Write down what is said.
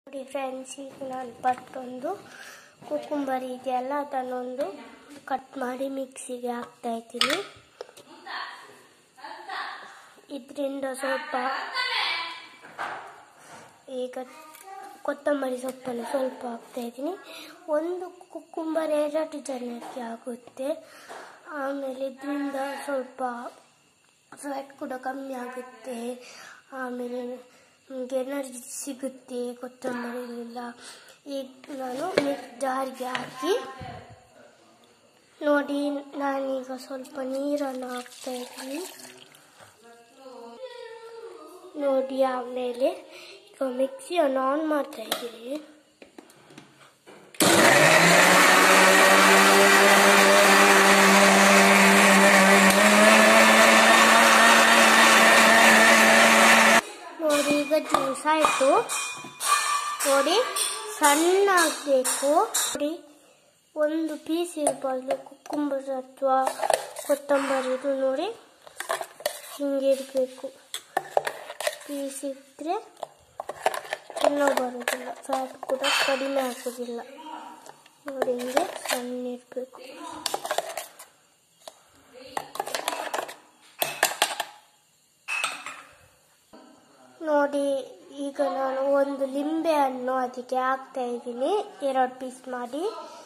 ನೋಡಿ ಫ್ರೆಂಡ್ಸ್ ಈಗ ನಾನು ಪಟ್ಟೊಂದು ಕುಕುಂಬರ್ ಇದೆಯಲ್ಲ ಅದನ್ನೊಂದು ಕಟ್ ಮಾಡಿ ಮಿಕ್ಸಿಗೆ ಹಾಕ್ತಾ ಇದ್ದೀನಿ ಇದರಿಂದ ಸ್ವಲ್ಪ ಈಗ ಕೊತ್ತಂಬರಿ ಸೊಪ್ಪನ್ನು ಸ್ವಲ್ಪ ಹಾಕ್ತಾ ಇದ್ದೀನಿ ಒಂದು ಕುಕ್ಕುಂಬರ್ ಎರಡು ಜನಕ್ಕೆ ಆಗುತ್ತೆ ಆಮೇಲೆ ಇದರಿಂದ ಸ್ವಲ್ಪ ಫ್ಯಾಟ್ ಕೂಡ ಕಮ್ಮಿ ಆಗುತ್ತೆ ಆಮೇಲೆ ನಮಗೆ ಎನರ್ಜಿ ಸಿಗುತ್ತೆ ಕೊತ್ತಂಬರಿಯಿಂದ ಈಗ ನಾನು ಮಿಕ್ಸ್ ಜಾರಿಗೆ ಹಾಕಿ ನೋಡಿ ನಾನೀಗ ಸ್ವಲ್ಪ ನೀರನ್ನು ಹಾಕ್ತಾ ಇದ್ದೀನಿ ನೋಡಿ ಆಮೇಲೆ ಈಗ ಮಿಕ್ಸಿಯನ್ನು ಆನ್ ಮಾಡ್ತಾ ಇದ್ದೀನಿ ನೋಡಿ ಈಗ ಜ್ಯೂಸ್ ಆಯಿತು ನೋಡಿ ಸಣ್ಣ ಆಗಬೇಕು ನೋಡಿ ಒಂದು ಪೀಸ್ ಇರಬಾರ್ದು ಕುಕ್ಕುಂಬರ್ ಅಥವಾ ಕೊತ್ತಂಬರಿದು ನೋಡಿ ಹಿಂಗೆ ಇರಬೇಕು ಪೀಸ್ ಇದ್ದರೆ ತಿನ್ನೋ ಬರೋದಿಲ್ಲ ಫ್ಯಾಟ್ ಕೂಡ ಕಡಿಮೆ ಆಗೋದಿಲ್ಲ ನೋಡಿ ಹಿಂಗೆ ಸಣ್ಣ ಇರಬೇಕು ನೋಡಿ ಈಗ ನಾನು ಒಂದು ಲಿಂಬೆ ಹಣ್ಣು ಅದಕ್ಕೆ ಹಾಕ್ತಾ ಇದ್ದೀನಿ ಎರಡು ಪೀಸ್ ಮಾಡಿ